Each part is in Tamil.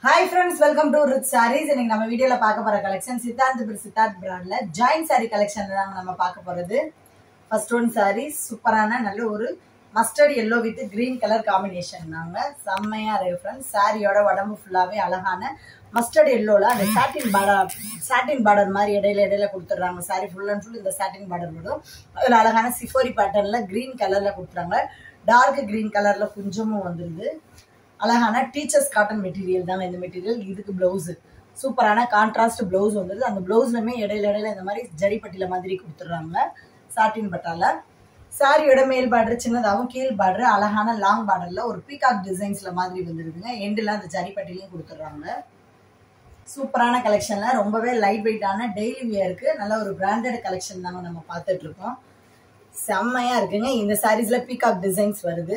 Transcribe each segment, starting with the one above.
hi friends welcome to rich sarees இன்னைக்கு நம்ம வீடியோல பார்க்க போற கலெக்ஷன் சித்தார்த் பிர் சித்தார்த் பிராண்ட்ல ஜாயின் சாரி கலெக்ஷன் தான் நம்ம பார்க்க போறது ஃபர்ஸ்ட் ஒன் சாரி சூப்பரான நல்ல ஒரு mustard yellow with green colour combination தாங்க செம்மையா இருக்கு ஃப்ரெண்ட்ஸ் சாரியோட உடம்பு ஃபுல்லாவே அழகான மஸ்டர்ட் எல்லோல அந்த சாட்டின் பார்டர் சாட்டின் பார்டர் மாதிரி இடையில இடையில கொடுத்துட்றாங்க சாரி ஃபுல் அண்ட் ஃபுல் இந்த சாட்டின் பார்டர் வரும் அதில் அழகான சிஃபோரி பேட்டர்ன்ல கிரீன் கலர்ல கொடுத்துறாங்க டார்க் கிரீன் கலர்ல கொஞ்சமும் வந்துருது அழகான டீச்சர்ஸ் காட்டன் மெட்டீரியல் தாங்க இந்த மெட்டீரியல் இதுக்கு பிளவுஸ் சூப்பரான கான்ட்ராஸ்ட் பிளவுஸ் வந்துருது அந்த பிளவுஸ்லுமே இடையில இடையில இந்த மாதிரி ஜரிப்பட்டியில மாதிரி கொடுத்துட்றாங்க சாட்டின் பட்டால சாரியோட மேல் பார்டர் சின்னதாகவும் கீழ் பார்டர் அழகான லாங் பார்டர்ல ஒரு பீகாக் டிசைன்ஸ்ல மாதிரி வந்துருதுங்க எண்டில் அந்த ஜரிப்பட்டிலையும் கொடுத்துட்றாங்க சூப்பரான கலெக்ஷன்ல ரொம்பவே லைட் வெயிட்டான டெய்லி வியருக்கு நல்ல ஒரு பிராண்டட் கலெக்ஷன் தாங்க நம்ம பார்த்துட்டு இருக்கோம் செம்மையா இருக்குங்க இந்த சாரீஸ்ல பீகாக் டிசைன்ஸ் வருது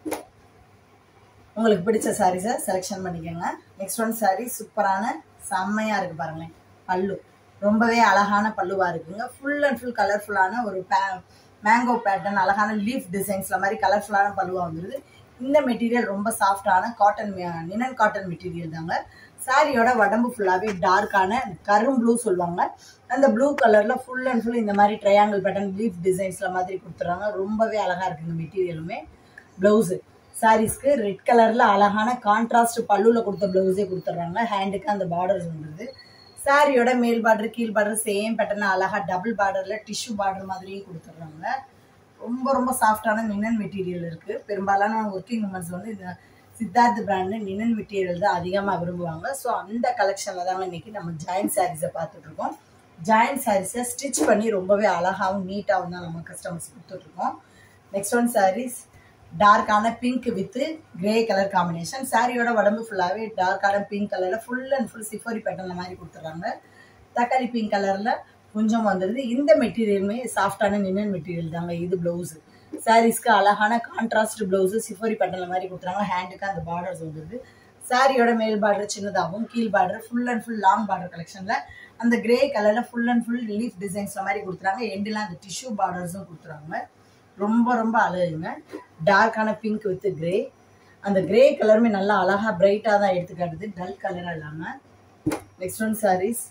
உங்களுக்கு பிடிச்ச சாரீஸை செலெக்ஷன் பண்ணிக்கோங்க நெக்ஸ்ட் ஒன் சாரீ சூப்பரான செம்மையா இருக்கு பாருங்களேன் பல்லு ரொம்பவே அழகான பல்லுவா இருக்குங்க ஃபுல் அண்ட் ஃபுல் கலர்ஃபுல்லான ஒரு மேங்கோ பேட்டர்ன் அழகான லீஃப் டிசைன்ஸ்ல மாதிரி கலர்ஃபுல்லான பல்லுவா வந்துருது இந்த மெட்டீரியல் ரொம்ப சாஃப்டான காட்டன் நினன் காட்டன் மெட்டீரியல் தாங்க சாரியோட உடம்பு ஃபுல்லாகவே டார்க்கான கரும் ப்ளூ சொல்லுவாங்க அந்த ப்ளூ கலரில் ஃபுல் அண்ட் ஃபுல் இந்த மாதிரி ட்ரையாங்கிள் பேட்டர்ன் லீஃப் டிசைன்ஸில் மாதிரி கொடுத்துட்றாங்க ரொம்பவே அழகாக இருக்குங்க மெட்டீரியலுமே ப்ளவுஸு சாரீஸ்க்கு ரெட் கலரில் அழகான கான்ட்ராஸ்ட் பல்லுவில் கொடுத்த ப்ளவுஸே கொடுத்துட்றாங்க ஹேண்டுக்கு அந்த பார்டர்ஸ் வந்துடுது சாரியோட மேல் பார்டர் கீழ் பார்டர் சேம் பேட்டர்ன் அழகாக டபுள் பார்டரில் டிஷ்யூ பார்டர் மாதிரியும் கொடுத்துட்றாங்க ரொம்ப ரொம்ப சாஃப்டான நினன் மெட்டீரியல் இருக்குது பெரும்பாலான ஒர்க்கிங் உமன்ஸ் வந்து இந்த சித்தார்த் பிராண்டு நினன் மெட்டீரியல் தான் அதிகமாக விரும்புவாங்க ஸோ அந்த கலெக்ஷனில் தாங்க இன்னைக்கு நம்ம ஜாயின்ட் சாரீஸை பார்த்துட்ருக்கோம் ஜாயின்ட் சாரீஸை ஸ்டிச் பண்ணி ரொம்பவே அழகாகவும் நீட்டாகவும் தான் நம்ம கஸ்டமர்ஸ் கொடுத்துட்ருக்கோம் நெக்ஸ்ட் ஒன் சாரீஸ் டார்க்கான pink with grey colour combination சாரியோட உடம்பு ஃபுல்லாகவே டார்க்கான பிங்க் கலரில் ஃபுல் அண்ட் ஃபுல் சிஃபோரி பேட்டர்ல மாதிரி கொடுத்துட்றாங்க தக்காளி பிங்க் கலரில் கொஞ்சம் வந்துடுது இந்த மெட்டீரியலுமே சாஃப்டான நின்னன் மெட்டீரியல் தாங்க இது ப்ளவுஸு சாரீஸ்க்கு அழகான கான்ட்ராஸ்ட் ப்ளவுஸு சிஃபோரி பேட்டர்ல மாதிரி கொடுத்துறாங்க ஹேண்டுக்கு அந்த பார்டர்ஸ் வந்துடுது சாரியோட மேல் பார்டர் சின்னதாகவும் கீழ் border full and full long border கலெக்ஷனில் அந்த கிரே கலரில் ஃபுல் அண்ட் ஃபுல் லீஃப் டிசைன்ஸில் மாதிரி கொடுத்துறாங்க எண்டில் அந்த டிஷ்யூ பார்டர்ஸும் கொடுத்துறாங்க ரொம்ப ரொம்ப அழகுங்க டார்க்கான பிங்க் வித் கிரே அந்த கிரே கலருமே நல்லா அழகாக பிரைட்டாக தான் எடுத்துக்காட்டுது டல் கலராக இல்லாமல் நெக்ஸ்ட் ஒன் சாரீஸ்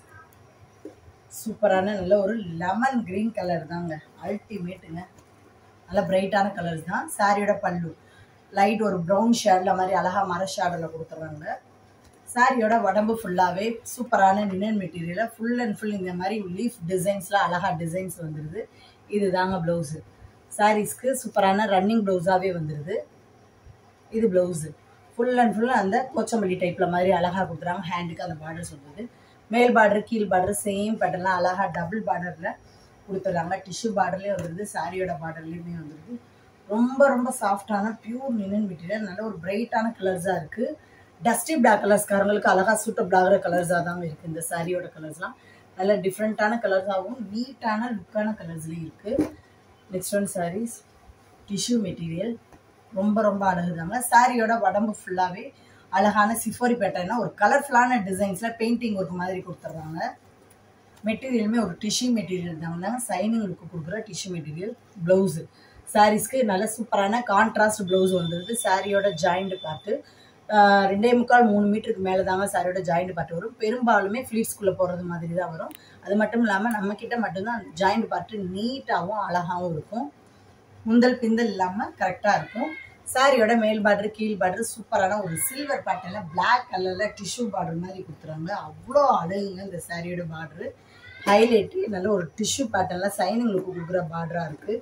சூப்பரான நல்ல ஒரு லெமன் கிரீன் கலர் தாங்க அல்டிமேட்டுங்க நல்ல பிரைட்டான கலர்ஸ் தான் சாரியோட பல்லு லைட் ஒரு ப்ரௌன் ஷேடில் மாதிரி அழகாக மர ஷேடில் கொடுத்துட்றாங்க சாரியோட உடம்பு ஃபுல்லாகவே சூப்பரான நினன் மெட்டீரியலில் ஃபுல் அண்ட் ஃபுல் இந்த மாதிரி லீஃப் டிசைன்ஸில் அழகாக டிசைன்ஸ் வந்துடுது இது தாங்க ப்ளவுஸு சாரீஸ்க்கு சூப்பரான ரன்னிங் ப்ளவுஸாகவே வந்துடுது இது ப்ளவுஸு ஃபுல் அண்ட் ஃபுல் அந்த கொச்சம்பள்ளி டைப்பில் மாதிரி அழகாக கொடுத்துறாங்க ஹேண்டுக்கு அந்த பார்டர்ஸ் வந்துடுது மேல் பார்டர் கீழ் பார்டர் சேம் பேட்டர்லாம் அழகாக டபுள் பார்டரில் கொடுத்துட்றாங்க டிஷ்யூ பார்டர்லேயும் வந்துடுது சாரியோட பார்டர்லேயுமே வந்துடுது ரொம்ப ரொம்ப சாஃப்டான பியூர் நினன் மெட்டீரியல் நல்ல ஒரு பிரைட்டான கலர்ஸாக இருக்குது டஸ்டி பிளாக் கலர்ஸ்காரங்களுக்கு அழகாக சூட்டபிள் ஆகிற கலர்ஸாக தாங்க இருக்குது இந்த சாரியோட கலர்ஸ்லாம் நல்ல டிஃப்ரெண்ட்டான கலர்ஸாகவும் நீட்டான லுக்கான கலர்ஸ்லேயும் இருக்குது next one sarees tissue material ரொம்ப ரொம்ப அழகுதாங்க சாரியோட உடம்பு ஃபுல்லாகவே அழகான சிஃபோரி பேட்டர்னா ஒரு கலர்ஃபுல்லான டிசைன்ஸில் பெயிண்டிங் ஒர்க் மாதிரி கொடுத்துட்றாங்க மெட்டீரியலுமே ஒரு டிஷ்யூ மெட்டீரியல் தாங்க சைனிங் லுக்கு கொடுக்குற டிஷ்யூ மெட்டீரியல் ப்ளவுஸு சாரீஸ்க்கு நல்ல சூப்பரான கான்ட்ராஸ்ட் ப்ளவுஸ் வந்துடுது சாரியோட ஜாயிண்ட் பார்ட்டு ரெண்டே முக்கால் மூணு மீட்டருக்கு மேலே தாங்க சாரியோட ஜாயிண்ட் பார்ட் வரும் பெரும்பாலுமே ஃப்ளீட்ஸ்குள்ளே போகிறது மாதிரி தான் வரும் அது மட்டும் இல்லாமல் நம்மக்கிட்ட மட்டும்தான் ஜாயிண்ட் பார்ட்டு நீட்டாகவும் அழகாகவும் இருக்கும் முந்தல் பிந்தல் இல்லாமல் கரெக்டாக இருக்கும் சாரியோட மேல் பார்டர் கீழ் பார்டர் சூப்பரான ஒரு சில்வர் பேட்டர்னில் பிளாக் கலரில் டிஷ்யூ பார்டர் மாதிரி கொடுத்துறாங்க அவ்வளோ அழகுங்க இந்த சாரியோட பார்டரு ஹைலைட்டு நல்ல ஒரு டிஷ்யூ பேட்டர்னில் சைனிங் லுக்கு கொடுக்குற பார்டராக இருக்குது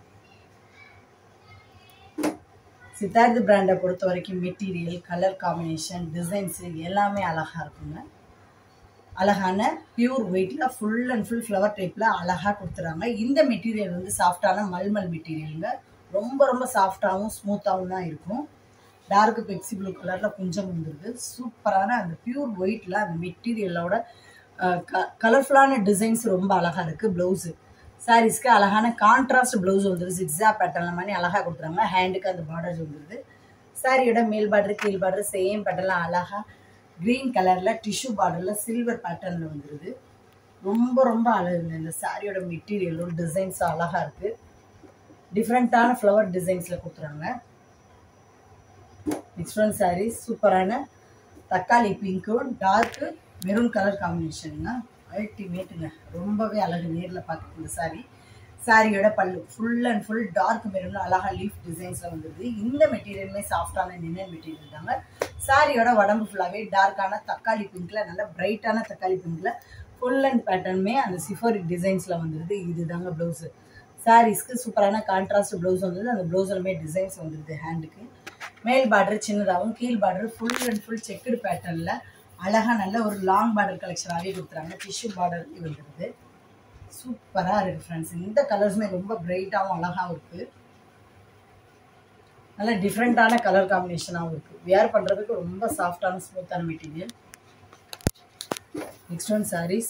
சித்தார்த் பிராண்டை பொறுத்த வரைக்கும் மெட்டீரியல் கலர் காம்பினேஷன் டிசைன்ஸு எல்லாமே அழகாக இருக்குங்க அழகான பியூர் வெயிட்டில் ஃபுல் அண்ட் ஃபுல் ஃப்ளவர் டைப்பில் அழகாக கொடுத்துறாங்க இந்த மெட்டீரியல் வந்து சாஃப்டான மல்மல் மெட்டீரியலுங்க ரொம்ப ரொம்ப சாஃப்டாகவும் ஸ்மூத்தாகவும் தான் இருக்கும் டார்க் பெப்சி ப்ளூ கலரில் கொஞ்சம் வந்துருக்கு சூப்பரான அந்த பியூர் ஒயிட்டில் அந்த மெட்டீரியலோட க கலர்ஃபுல்லான டிசைன்ஸ் ரொம்ப அழகாக இருக்குது ப்ளவுஸு சாரீஸ்க்கு அழகான கான்ட்ராஸ்ட் ப்ளவுஸ் வந்துடுது சிக்ஸா பேட்டர்னில் மாதிரி அழகாக கொடுத்துறாங்க ஹேண்டுக்கு அந்த பார்டர்ஸ் வந்துடுது சாரியோட மேல் பார்டர் கீழ் பார்டர் சேம் பேட்டர்லாம் அழகாக க்ரீன் கலரில் டிஷ்யூ பார்டரில் சில்வர் பேட்டர்னில் வந்துடுது ரொம்ப ரொம்ப அழகுங்க இந்த சாரியோட மெட்டீரியலும் டிசைன்ஸும் அழகாக இருக்குது டிஃப்ரெண்ட்டான ஃப்ளவர் டிசைன்ஸில் கொடுத்துறாங்க நெக்ஸ்ட் ஒன் சாரீஸ் சூப்பரான தக்காளி பிங்க்கும் டார்க்கு மெரூன் கலர் காம்பினேஷனுங்க அல்டிமேட்டுங்க ரொம்பவே அழகு நேரில் பார்க்க இந்த சாரீ சாரியோட பல்லு full and full dark maroon அழகா லீஃப் டிசைன்ஸில் வந்துருது இந்த மெட்டீரியலுமே சாஃப்டான நின்னன் மெட்டீரியல் தாங்க சாரியோட உடம்பு ஃபுல்லாகவே டார்க்கான தக்காளி பிங்க்ல நல்ல பிரைட்டான தக்காளி பிங்க்ல ஃபுல் அண்ட் பேட்டர்னுமே அந்த சிஃபோரிக் டிசைன்ஸில் வந்துருது இதுதாங்க ப்ளவுஸு சாரீஸ்க்கு சூப்பரான கான்ட்ராஸ்ட் ப்ளவுஸ் வந்தது அந்த ப்ளவுஸ்லுமே டிசைன்ஸ் வந்துருது ஹேண்டுக்கு மேல் பார்டர் சின்னதாகவும் கீழ் border full and full checked பேட்டர்னில் அழகாக நல்ல ஒரு லாங் பார்டர் கலெக்ஷனாகவே கொடுத்துறாங்க டிஷ்யூ பார்டர் வந்துருது சூப்பராக இருக்குது ஃப்ரெண்ட்ஸ் இந்த கலர்ஸுமே ரொம்ப பிரைட்டாகவும் அழகாகவும் இருக்குது நல்ல டிஃப்ரெண்ட்டான கலர் காம்பினேஷனாகவும் இருக்குது வேர் பண்ணுறதுக்கு ரொம்ப சாஃப்டான ஸ்மூத்தான மெட்டீரியல் நெக்ஸ்ட் ஒன் சாரீஸ்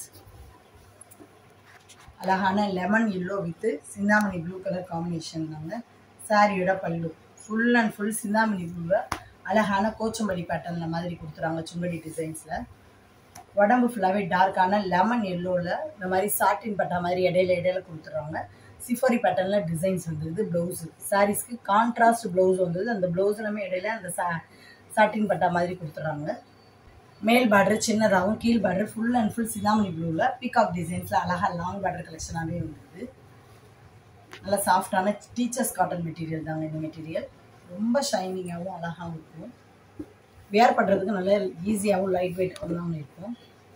அழகான lemon yellow with Chintamani blue colour combination தாங்க சாரியோட பல்லு ஃபுல் அண்ட் ஃபுல் சிந்தாமணி ப்ளூவை அழகான கோச்சம்பள்ளி பேட்டர்னில் மாதிரி கொடுத்துறாங்க சுங்கடி டிசைன்ஸில் உடம்பு ஃபுல்லாகவே டார்க்கான லெமன் எல்லோவில் இந்த மாதிரி சாட்டின் பட்டா மாதிரி இடையில இடையில கொடுத்துட்றாங்க சிஃபரி பேட்டர்னில் டிசைன்ஸ் வந்தது ப்ளவுஸு சாரீஸ்க்கு கான்ட்ராஸ்ட் ப்ளவுஸ் வந்தது அந்த ப்ளவுஸ்லுமே இடையில அந்த சா சாட்டின் பட்டா மாதிரி கொடுத்துட்றாங்க மேல் பார்டர் சின்னதாகவும் கீழ் border full and full Chitamani ப்ளூவில் பீகாக் டிசைன்ஸில் அழகாக லாங் பார்டர் கலெக்ஷனாகவே வந்தது நல்லா சாஃப்டான டீச்சர்ஸ் காட்டன் மெட்டீரியல் தாங்க இந்த மெட்டீரியல் ரொம்ப ஷைனிங்காகவும் அழகாகவும் இருக்கும் வேர் பண்ணுறதுக்கு நல்ல ஈஸியாகவும் லைட் வெயிட்டாகவும் இருக்கும்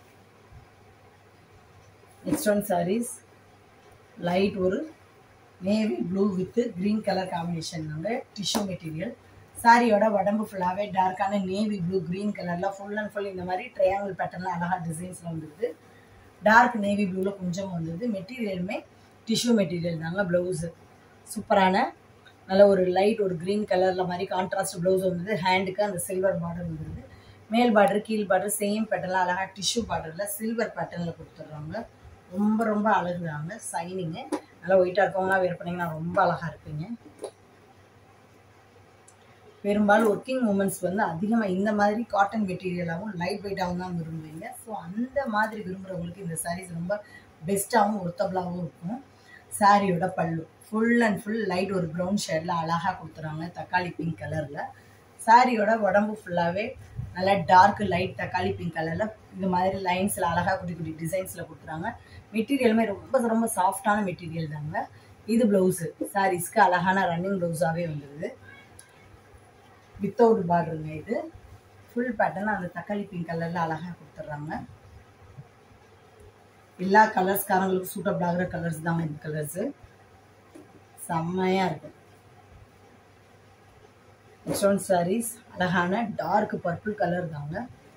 நெக்ஸ்ட் ஒன் சாரீஸ் லைட் ஒரு navy blue with green colour combination தாங்க டிஷ்யூ மெட்டீரியல் சாரியோட உடம்பு ஃபுல்லாகவே டார்க்கான நேவி ப்ளூ க்ரீன் கலரில் ஃபுல் அண்ட் ஃபுல் இந்த மாதிரி ட்ரையாங்கிள் பேட்டர்னில் அழகாக டிசைன்ஸில் வந்துருது டார்க் நேவி ப்ளூவில் கொஞ்சம் வந்தது மெட்டீரியலுமே டிஷ்யூ மெட்டீரியல் தாங்க ப்ளவுஸு சூப்பரான நல்ல ஒரு லைட் ஒரு க்ரீன் கலரில் மாதிரி கான்ட்ராஸ்ட் ப்ளவுஸ் வந்தது ஹேண்டுக்கு அந்த சில்வர் பார்டர் வந்துருது மேல் பார்டர் கீழ் பார்டர் சேம் பேட்டர்னில் அழகாக டிஷ்யூ பார்டரில் சில்வர் பேட்டர்னில் கொடுத்துட்றாங்க ரொம்ப ரொம்ப அழகு தாங்க சைனிங்கு நல்லா ஒயிட்டாக இருக்கவங்களாம் வேர் பண்ணிங்கன்னா ரொம்ப அழகாக இருப்பீங்க பெரும்பாலும் ஒர்க்கிங் உமன்ஸ் வந்து அதிகமாக இந்த மாதிரி காட்டன் மெட்டீரியலாகவும் லைட் வெயிட்டாகவும் தான் விரும்புவீங்க ஸோ அந்த மாதிரி விரும்புகிறவங்களுக்கு இந்த சாரீஸ் ரொம்ப பெஸ்ட்டாகவும் ஒர்த்தபிளாகவும் இருக்கும் சாரியோட பல்லு ஃபுல் அண்ட் ஃபுல் லைட் ஒரு ப்ரௌன் ஷேடில் அழகாக கொடுத்துறாங்க தக்காளி பிங்க் கலரில் சாரியோட உடம்பு ஃபுல்லாகவே நல்லா டார்க் லைட் தக்காளி பிங்க் கலரில் இந்த மாதிரி லைன்ஸில் அழகாக குட்டி குட்டி டிசைன்ஸில் கொடுத்துறாங்க மெட்டீரியலுமே ரொம்ப ரொம்ப சாஃப்டான மெட்டீரியல் தாங்க இது ப்ளவுஸு சாரீஸ்க்கு அழகான ரன்னிங் ப்ளவுஸாகவே வந்துடுது வித்தவுட் பார்டருங்க இது ஃபுல் பேட்டர்ன் அந்த தக்காளி பிங்க் கலரில் அழகாக கொடுத்துட்றாங்க எல்லா கலர்ஸ்காரங்களுக்கு சூட்டபிள் ஆகிற கலர்ஸ் தாங்க இந்த கலர்ஸு செம்மையாக இருக்கும் நெக்ஸ்ட் ஒன் சாரீஸ் அழகான டார்க் பர்பிள் கலர் தாங்க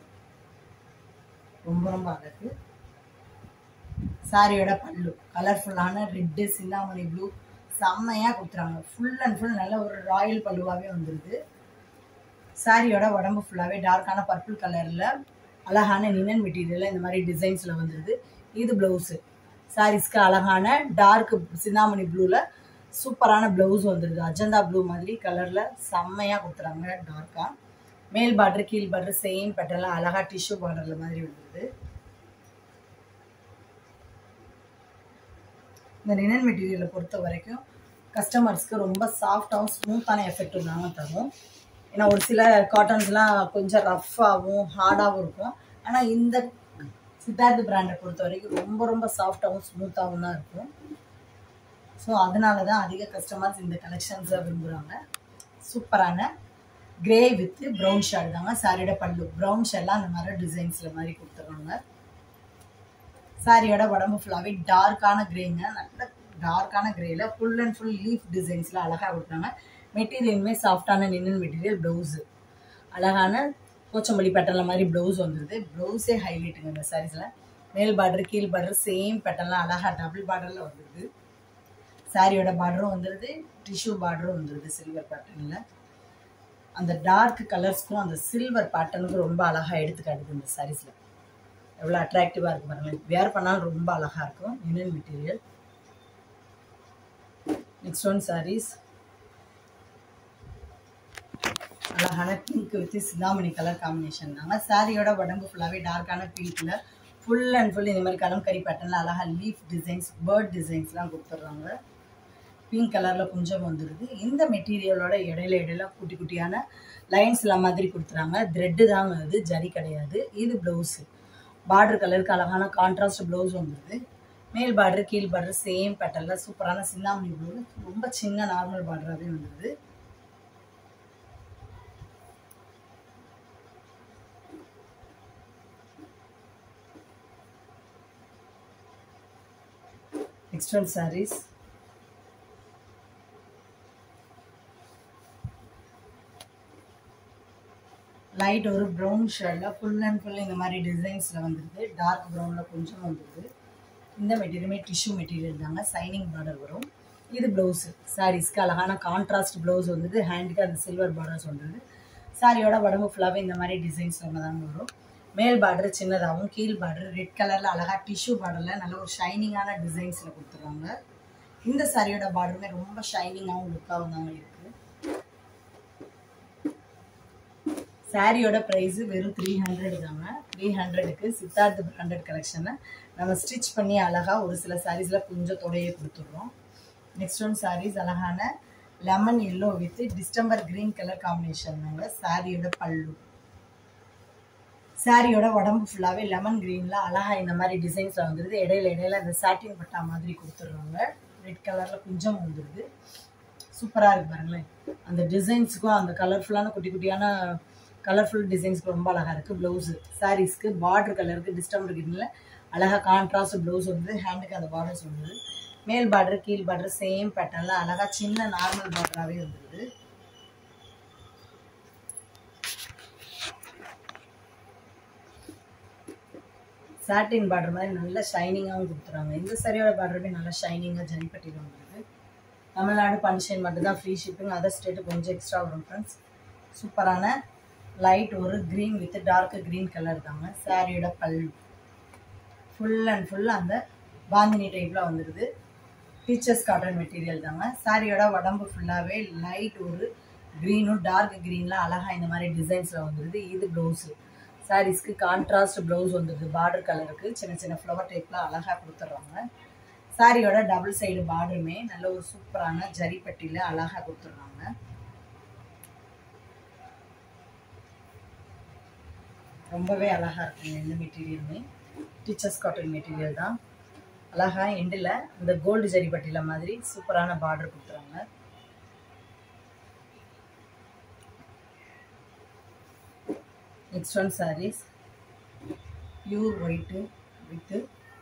ரொம்ப ரொம்ப அழகு சாரியோட பல்லு கலர்ஃபுல்லான ரெட்டு சிந்தாமணி ப்ளூ செம்மையாக கொடுத்துறாங்க ஃபுல் அண்ட் ஃபுல் நல்ல ஒரு ராயல் பல்லுவாகவே வந்துடுது சாரியோட உடம்பு ஃபுல்லாகவே டார்க்கான பர்பிள் கலரில் அழகான நினன் மெட்டீரியலில் இந்த மாதிரி டிசைன்ஸில் வந்துடுது இது ப்ளவுஸு சாரீஸ்க்கு அழகான டார்க் சிந்தாமணி ப்ளூவில் சூப்பரான ப்ளவுஸ் வந்துடுது அஜந்தா ப்ளூ மாதிரி கலரில் செம்மையாக கொடுத்துறாங்க டார்க்காக மேல் பார்டர் கீழ் பார்டர் சேம் பேட்டர்னில் அழகாக டிஷ்யூ பார்டரில் மாதிரி வந்துடுது இந்த லினன் மெட்டீரியலை பொறுத்த வரைக்கும் கஸ்டமர்ஸ்க்கு ரொம்ப சாஃப்டாகவும் ஸ்மூத்தான எஃபெக்ட் தாங்க தரும் ஏன்னா ஒரு சில காட்டன்ஸ்லாம் கொஞ்சம் ரஃப்பாகவும் ஹார்டாகவும் இருக்கும் ஆனால் இந்த சித்தார்த் பிராண்டை பொறுத்த வரைக்கும் ரொம்ப ரொம்ப சாஃப்டாகவும் ஸ்மூத்தாகவும் தான் இருக்கும் ஸோ அதனால தான் அதிக கஸ்டமர்ஸ் இந்த கலெக்ஷன்ஸை விரும்புகிறாங்க சூப்பரான கிரே வித்து ப்ரௌன் ஷேட் தாங்க சாரியோட பல்லு ப்ரௌன் ஷேட்லாம் அந்த மாதிரி டிசைன்ஸில் மாதிரி கொடுத்துருவாங்க சாரியோட உடம்பு ஃபுல்லாகவே டார்க்கான கிரேங்க நல்ல டார்க்கான கிரேயில் ஃபுல் அண்ட் ஃபுல் லீஃப் டிசைன்ஸில் அழகாக கொடுத்தாங்க மெட்டீரியலுமே சாஃப்டான நின்னன் மெட்டீரியல் ப்ளவுஸு அழகான கோச்சம்பள்ளி பேட்டர்னில் மாதிரி ப்ளவுஸ் வந்துடுது ப்ளவுஸே ஹைலைட்டுங்க இந்த சாரீஸில் மேல் பார்டர் கீழ் பார்டர் சேம் பேட்டர்னில் அழகாக டபுள் பார்டரில் வந்துடுது சாரியோட பார்டரும் வந்துடுது டிஷ்யூ பார்டரும் வந்துடுது சில்வர் பேட்டர்னில் அந்த டார்க் கலர்ஸ்க்கும் அந்த சில்வர் பேட்டர்னுக்கும் ரொம்ப அழகாக எடுத்துக்காட்டுது இந்த சாரீஸில் எவ்வளோ அட்ராக்டிவாக இருக்குது பாருங்கள் வேர் பண்ணாலும் ரொம்ப அழகாக இருக்கும் linen material next one sarees அழகான pink with Chintamani colour combination தாங்க சாரியோட உடம்பு ஃபுல்லாகவே டார்க்கான பிங்க்கில் ஃபுல் அண்ட் ஃபுல் இந்த மாதிரி கலம்கரி பேட்டர்னில் அழகாக லீஃப் டிசைன்ஸ் பேர்ட் டிசைன்ஸ்லாம் கொடுத்துட்றாங்க பிங்க் கலரில் கொஞ்சம் வந்துடுது இந்த மெட்டீரியலோட இடையில இடையில குட்டி குட்டியான லைன்ஸ்ல மாதிரி கொடுத்துறாங்க த்ரெட்டு தாங்க அது ஜரி கிடையாது இது ப்ளவுஸு பார்டர் கலருக்கு அழகான கான்ட்ராஸ்ட் ப்ளவுஸ் வந்துடுது மேல் பார்டர் கீழ் பார்டர் சேம் பேட்டர்ல சூப்பரான சின்னாமணி ப்ளூ ரொம்ப சின்ன நார்மல் பார்டராகவே வந்துடுது நெக்ஸ்ட் ஒன் சாரீஸ் லைட் ஒரு ப்ரௌன் ஷேடில் ஃபுல் அண்ட் ஃபுல் இந்த மாதிரி டிசைன்ஸில் வந்துடுது டார்க் ப்ரௌனில் கொஞ்சம் வந்துடுது இந்த மெட்டீரியலுமே டிஷ்யூ மெட்டீரியல் தாங்க சைனிங் பார்டர் வரும் இது ப்ளவுஸு சாரீஸ்க்கு அழகான கான்ட்ராஸ்ட் ப்ளவுஸ் வந்துது ஹேண்டுக்கு அந்த சில்வர் பார்டர்ஸ் வந்துடுது சாரியோட உடம்பு ஃபுல்லாகவே இந்த மாதிரி டிசைன்ஸ் தாங்க வரும் மேல் பார்டர் சின்னதாகவும் கீழ் பார்டர் ரெட் கலரில் அழகாக டிஷ்யூ பார்டரில் நல்ல ஒரு ஷைனிங்கான டிசைன்ஸில் கொடுத்துருவாங்க இந்த சாரியோட பார்டருமே ரொம்ப ஷைனிங்காகவும் லுக்காகவும் தாங்க இருக்குது சாரியோட ப்ரைஸு வெறும் த்ரீ ஹண்ட்ரட் தாங்க த்ரீ ஹண்ட்ரடுக்கு சித்தார்த் பிராண்டட் கலெக்ஷனை நம்ம ஸ்டிச் பண்ணி அழகாக ஒரு சில சாரீஸில் கொஞ்சம் தொடையே கொடுத்துட்றோம் நெக்ஸ்ட் ஒன் சாரீஸ் அழகான lemon yellow with distemper green colour combination தாங்க சாரியோட பல்லு சாரியோட உடம்பு ஃபுல்லாகவே லெமன் க்ரீனில் அழகாக இந்த மாதிரி டிசைன்ஸில் வந்துடுது இடையில இடையில அந்த சாட்டின் பட்டா மாதிரி கொடுத்துட்றாங்க ரெட் கலரில் கொஞ்சம் வந்துடுது சூப்பராக இருக்கு பாருங்களேன் அந்த டிசைன்ஸுக்கும் அந்த கலர்ஃபுல்லான குட்டி குட்டியான கலர்ஃபுல் டிசைன்ஸ்க்கு ரொம்ப அழகாக இருக்குது ப்ளவுஸு சாரீஸ்க்கு பார்டர் கலருக்கு டிஸ்டம்பர் கிரீனில் அழகாக கான்ட்ராஸ்ட் ப்ளவுஸ் வந்து ஹேண்டுக்கு அந்த பார்டர்ஸ் வந்துடுது மேல் பார்டர் கீழ் பார்டர் சேம் பேட்டர்னில் அழகாக சின்ன நார்மல் பார்டராகவே வந்துடுது சாட்டின் பார்டர் மாதிரி நல்ல ஷைனிங்காகவும் கொடுத்துறாங்க இந்த சரியோட பார்டருமே நல்லா ஷைனிங்காக ஜனிப்பட்டியில் வந்துடுது தமிழ்நாடு பன்ஷன் மட்டும்தான் ஃப்ரீ ஷிப்பிங் அதர் ஸ்டேட்டு கொஞ்சம் எக்ஸ்ட்ரா வரும் ஃப்ரெண்ட்ஸ் சூப்பரான லைட் ஒரு green with dark green colour தாங்க சாரியோட பல்லு ஃபுல் அண்ட் ஃபுல் அந்த பாந்தினி டைப்பில் வந்துடுது டீச்சர்ஸ் காட்டன் மெட்டீரியல் தாங்க சாரியோட உடம்பு ஃபுல்லாகவே லைட் ஒரு க்ரீனும் டார்க் க்ரீனில் அழகாக இந்த மாதிரி டிசைன்ஸில் வந்துடுது இது ப்ளவுஸு சாரீஸ்க்கு கான்ட்ராஸ்ட் ப்ளவுஸ் வந்துடுது பார்டர் கலருக்கு சின்ன சின்ன ஃப்ளவர் டைப்பில் அழகாக கொடுத்துட்றாங்க சாரியோட டபுள் சைடு பார்டருமே நல்ல ஒரு சூப்பரான ஜரிப்பட்டியில் அழகாக கொடுத்துட்றாங்க ரொம்பவே அழகாக இருக்குங்க இந்த மெட்டீரியலுமே டீச்சர்ஸ் காட்டன் மெட்டீரியல் தான் அழகாக எண்டில் இந்த கோல்டு ஜரிப்பட்டியில் மாதிரி சூப்பரான பார்டர் கொடுத்துறாங்க next one sarees pure white with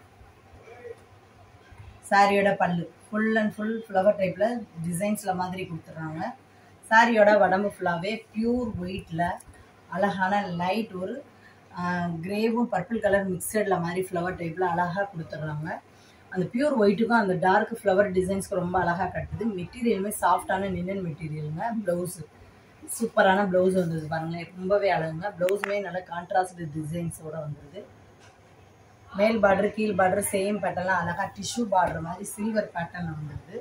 சாரியோட பல்லு ஃபுல் அண்ட் ஃபுல் ஃப்ளவர் டைப்பில் டிசைன்ஸில் மாதிரி கொடுத்துட்றாங்க சாரியோட உடம்பு ஃபுல்லாகவே பியூர் ஒயிட்டில் அழகான லைட் ஒரு கிரேவும் பர்பிள் கலர் மிக்சடில் மாதிரி ஃப்ளவர் டைப்பில் அழகாக கொடுத்துட்றாங்க அந்த பியூர் ஒயிட்டுக்கும் அந்த டார்க் ஃப்ளவர் டிசைன்ஸ்க்கு ரொம்ப அழகாக கட்டுது மெட்டீரியலுமே சாஃப்டான நின்னன் மெட்டீரியலுங்க ப்ளவுஸு சூப்பரான ப்ளவுஸ் வந்தது பாருங்களேன் ரொம்பவே அழகுங்க ப்ளவுஸுமே நல்ல கான்ட்ராஸ்ட் டிசைன்ஸோட வந்துடுது மேல் பார்டர் கீழ் பார்டர் சேம் பேட்டர்லாம் அழகாக டிஷ்யூ பார்டர் மாதிரி சில்வர் பேட்டர்னில் வந்துடுது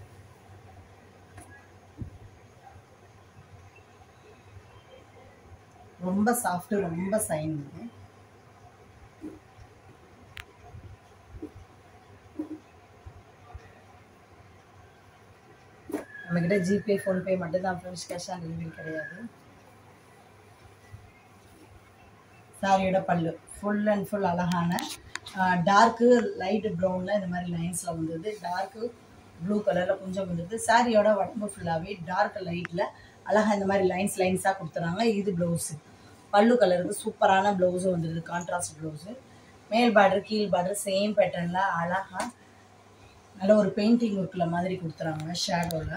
ரொம்ப சாஃப்ட்டு ரொம்ப சைனிங்கு நம்மக்கிட்ட ஜிபே ஃபோன்பே மட்டும்தான் ஃப்ரெண்ட்ஸ் கேஷ் ஆன் டெலிவரி கிடையாது சாரியோட பல்லு ஃபுல் அண்ட் ஃபுல் அழகான டார்க்கு லைட் ப்ரௌனில் இந்த மாதிரி லைன்ஸில் வந்தது டார்க்கு ப்ளூ கலரில் கொஞ்சம் வந்தது சாரியோட உடம்பு ஃபுல்லாகவே டார்க் லைட்டில் அழகாக இந்த மாதிரி லைன்ஸ் லைன்ஸாக கொடுத்துறாங்க இது ப்ளவுஸு பல்லு கலருக்கு சூப்பரான ப்ளவுஸும் வந்துடுது கான்ட்ராஸ்ட் ப்ளவுஸு மேல் பார்டர் கீழ் பார்டர் சேம் பேட்டர்னில் அழகாக நல்ல ஒரு பெயிண்டிங் ஒர்க்கில் மாதிரி கொடுத்துறாங்க ஷேடோவில்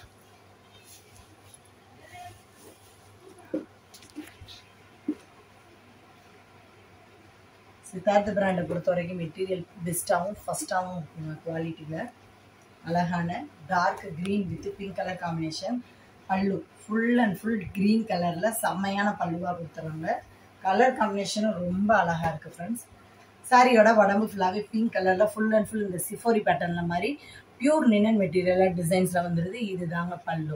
சித்தார்த்த பிராண்டை பொறுத்த வரைக்கும் மெட்டீரியல் பெஸ்ட்டாகவும் ஃபஸ்ட்டாகவும் இருக்குங்க குவாலிட்டியில் அழகான dark green with pink colour combination பல்லு ஃபுல் அண்ட் ஃபுல் க்ரீன் கலரில் செம்மையான பல்லுவாக கொடுத்துறாங்க கலர் காம்பினேஷனும் ரொம்ப அழகாக இருக்குது ஃப்ரெண்ட்ஸ் சாரியோட உடம்பு ஃபுல்லாகவே பிங்க் கலரில் ஃபுல் அண்ட் ஃபுல் இந்த சிஃபோரி பேட்டர்னில் மாதிரி பியூர் நினன் மெட்டீரியலாக டிசைன்ஸில் வந்துடுது இது தாங்க பல்லு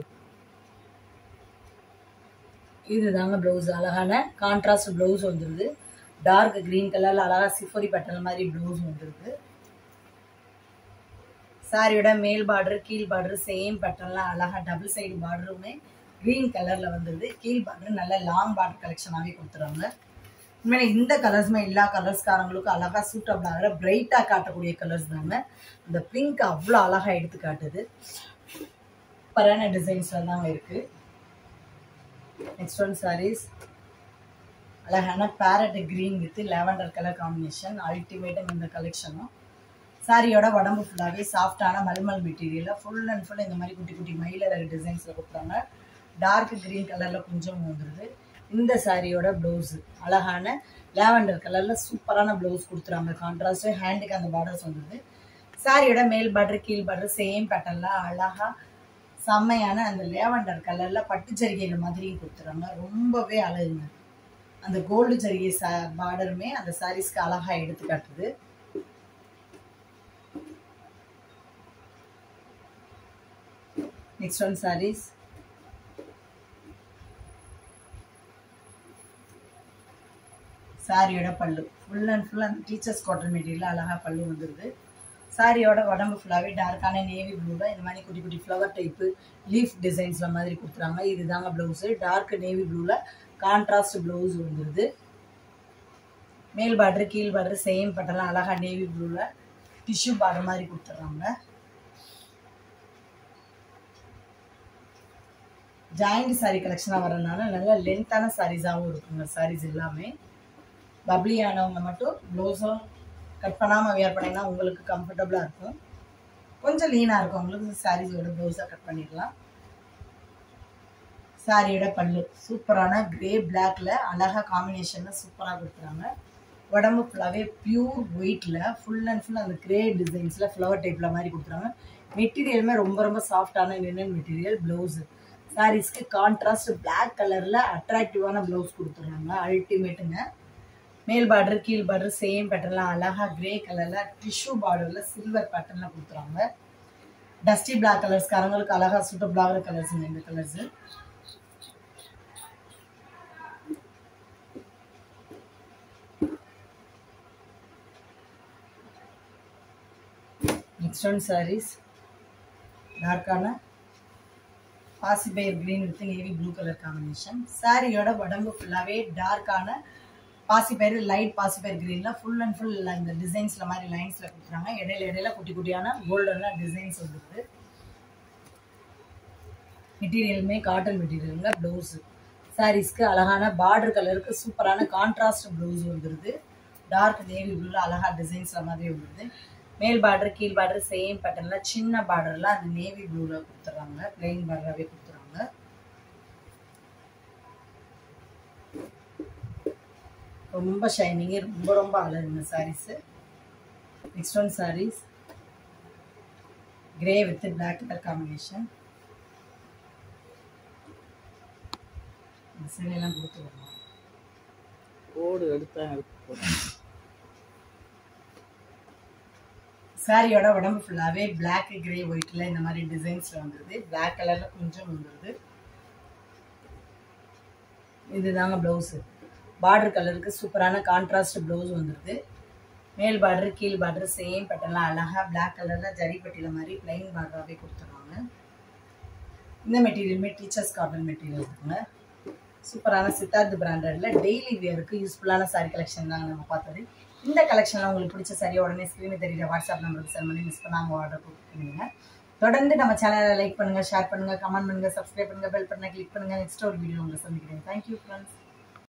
இது தாங்க ப்ளவுஸ் அழகான கான்ட்ராஸ்ட் ப்ளவுஸ் வந்துடுது டார்க் க்ரீன் கலரில் அழகாக சிஃபோரி பேட்டர்ன் மாதிரி ப்ளவுஸ் வந்துடுது சாரியோட மேல் பார்டர் கீழ் பார்டர் சேம் பேட்டர்ன்லாம் அழகா டபுள் சைடு பார்டருமே க்ரீன் கலர்ல வந்தது கீழ் பார்டர் நல்ல லாங் பார்டர் கலெக்ஷனாகவே கொடுத்துருவாங்க உண்மையில இந்த கலர்ஸுமே எல்லா கலர்ஸ்காரங்களுக்கும் அழகா சூட்டபிள் ஆகிற பிரைட்டா காட்டக்கூடிய கலர்ஸ் தாங்க இந்த பிங்க் அவ்வளோ அழகா எடுத்து காட்டுது சூப்பரான டிசைன்ஸ்ல தாங்க இருக்கு நெக்ஸ்ட் ஒன் சாரீஸ் அழகான parrot green with lavender colour combination அல்டிமேட்டும் இந்த கலெக்ஷனும் சாரியோட உடம்பு ஃபுல்லாகவே சாஃப்டான மல்மல் மெட்டீரியலில் ஃபுல் அண்ட் ஃபுல் இந்த மாதிரி குட்டி குட்டி மயிலரகு டிசைன்ஸில் கொடுக்குறாங்க டார்க் கிரீன் கலரில் கொஞ்சம் வந்துடுது இந்த சாரியோட ப்ளவுஸு அழகான லாவெண்டர் கலரில் சூப்பரான ப்ளவுஸ் கொடுத்துறாங்க கான்ட்ராஸ்ட் ஹேண்டுக்கு அந்த பார்டர்ஸ் வந்துடுது சாரியோட மேல் பார்டர் கீழ் பார்டர் சேம் பேட்டர்னில் அழகாக செம்மையான அந்த லேவண்டர் கலரில் பட்டு ஜரிகையில் மாதிரியும் கொடுத்துறாங்க ரொம்பவே அழகுங்க அந்த கோல்டு ஜரிகை சா பார்டருமே அந்த சாரீஸ்க்கு அழகாக எடுத்து காட்டுது நெக்ஸ்ட் ஒன் சாரீஸ் சாரியோட பல்லு ஃபுல் அண்ட் ஃபுல் அந்த டீச்சர்ஸ் காட்டன் மெட்டீரியல் அழகாக பல்லு வந்துடுது சாரியோட உடம்பு ஃபுல்லாகவே டார்க்கான நேவி ப்ளூவில் இந்த மாதிரி குட்டி குட்டி ஃப்ளவர் டைப்பு லீஃப் டிசைன்ஸில் மாதிரி கொடுத்துறாங்க இதுதாங்க ப்ளவுஸு டார்க் நேவி ப்ளூவில் கான்ட்ராஸ்ட் ப்ளவுஸ் வந்துடுது மேல் பார்டர் கீழ் பார்டர் சேம் பட்டெல்லாம் அழகாக நேவி ப்ளூவில் டிஷ்யூ பார்டர் மாதிரி கொடுத்துட்றாங்க ஜாயிண்ட் சாரீ கலெக்ஷனாக வரதுனால நல்ல லென்த்தான சாரீஸாகவும் இருக்குங்க சாரீஸ் எல்லாமே பப்ளி ஆனவங்க மட்டும் ப்ளவுஸும் கட் பண்ணாமல் வியர் பண்ணிங்கன்னா உங்களுக்கு கம்ஃபர்டபுளாக இருக்கும் கொஞ்சம் லீனாக இருக்கும் உங்களுக்கு சாரீஸோட ப்ளவுஸாக கட் பண்ணிடலாம் சாரியோட பல்லு சூப்பரான கிரே பிளாக்ல அழகாக காம்பினேஷனில் சூப்பராக கொடுக்குறாங்க உடம்பு ஃபுல்லாகவே பியூர் ஒயிட்டில் ஃபுல் அண்ட் ஃபுல் அந்த கிரே டிசைன்ஸில் ஃப்ளவர் டைப்பில் மாதிரி கொடுத்துறாங்க மெட்டீரியலுமே ரொம்ப ரொம்ப சாஃப்டான லினன் மெட்டீரியல் ப்ளவுஸு சாரீஸ்க்கு கான்ட்ராஸ்ட் பிளாக் கலரில் அட்ராக்டிவான ப்ளவுஸ் கொடுத்துருக்காங்க அல்டிமேட்டுங்க மேல் பார்டர் கீழ் பார்டர் சேம் பேட்டர்லாம் அழகாக கிரே கலரில் டிஷ்யூ பார்டரில் சில்வர் பேட்டர்னில் கொடுத்துறாங்க டஸ்டி பிளாக் கலர்ஸ்காரங்களுக்கு அழகாக சூட்டபிள் ஆகிற கலர்ஸுங்க இந்த கலர்ஸு நெக்ஸ்ட் ஒன் சாரீஸ் டார்க்கான பாசிபயர் green with navy blue colour combination சாரியோட உடம்பு ஃபுல்லாகவே டார்க்கான பாசிப்பயிறு லைட் பாசிப்பயிர் க்ரீனில் ஃபுல் அண்ட் ஃபுல் இந்த டிசைன்ஸில் மாதிரி லைன்ஸில் கொடுக்குறாங்க இடையில இடையில குட்டி குட்டியான கோல்டனில் டிசைன்ஸ் வந்துருக்கு மெட்டீரியலுமே காட்டன் மெட்டீரியலுங்க ப்ளவுஸு சாரீஸ்க்கு அழகான பார்டர் கலருக்கு சூப்பரான கான்ட்ராஸ்ட் ப்ளவுஸ் வந்துடுது டார்க் நேவி ப்ளூவில் அழகாக டிசைன்ஸில் மாதிரி வந்துடுது மேல் பார்டர் கீழ் பார்டர் சேம் பேட்டர்னில் சின்ன பார்டரில் அந்த நேவி ப்ளூவில் கொடுத்துட்றாங்க பிளெயின் பார்டராகவே கொடுத்துறாங்க ரொம்ப ஷைனிங்கு ரொம்ப ரொம்ப அழகுங்க sarees next one sarees grey with black colour combination சிலையெல்லாம் கொடுத்து வரலாம் கோடு எடுத்தா எடுத்து போடுறேன் சாரியோட உடம்பு ஃபுல்லாகவே பிளாக் கிரே ஒயிட்டில் இந்த மாதிரி டிசைன்ஸில் வந்துடுது பிளாக் கலரில் கொஞ்சம் வந்துடுது இதுதாங்க ப்ளவுஸு பார்டர் கலருக்கு சூப்பரான கான்ட்ராஸ்ட் ப்ளவுஸ் வந்துடுது மேல் பார்டர் கீழ் பார்டர் சேம் பட்டெல்லாம் அழகாக பிளாக் கலரில் ஜரிப்பட்டியில் மாதிரி பிளைன் பார்டராகவே கொடுத்துருவாங்க இந்த மெட்டீரியலுமே டீச்சர்ஸ் காட்டன் மெட்டீரியல் இருக்குங்க சூப்பரான சித்தார்த் பிராண்டடில் டெய்லி வியருக்கு யூஸ்ஃபுல்லான சாரி கலெக்ஷன் தாங்க நம்ம பார்த்தது இந்த கலெக்ஷனில் உங்களுக்கு பிடிச்ச சரியா உடனே ஸ்க்ரீனில் தெரியுற வாட்ஸ்அப் நம்பருக்கு சென்ட் பண்ணி மிஸ் பண்ணாமல் ஆர்டர் கொடுத்துருங்க தொடர்ந்து நம்ம சேனலை லைக் பண்ணுங்கள் ஷேர் பண்ணுங்கள் கமெண்ட் பண்ணுங்கள் சப்ஸ்கிரைப் பண்ணுங்கள் பெல் பண்ணுங்கள் கிளிக் பண்ணுங்கள் நெக்ஸ்ட் ஒரு வீடியோ உங்களை சந்திக்கிறேன் தேங்க்யூ ஃப்ரெண்ட்ஸ்